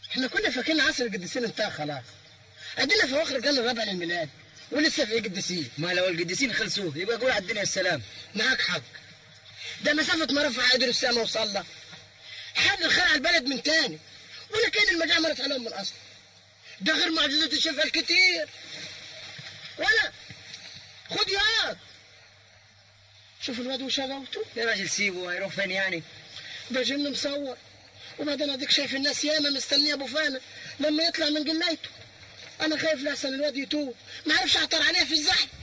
احنا كنا فاكرين عصر القديسين انتهى خلاص ادينا في اخر قال الرابع للميلاد ولسه في قديسين ما لو القديسين خلصوه يبقى قول على الدنيا السلام معاك حق ده مسافة ما رفع قدر السما وصلى حل الخير على البلد من تاني ولا كان المجاعة مرت عليهم من اصل ده غير معجزات الشفاء الكتير ولا خد ياض شوف الواد وشغوته يا راجل سيبه هيروح فين يعني ده جن مصور وبعدين اديك شايف الناس ياما مستنيه ابو فانا لما يطلع من قلايته انا خايف لحسن الواد يتوب ما عرفش اعطر عليه في الزحمه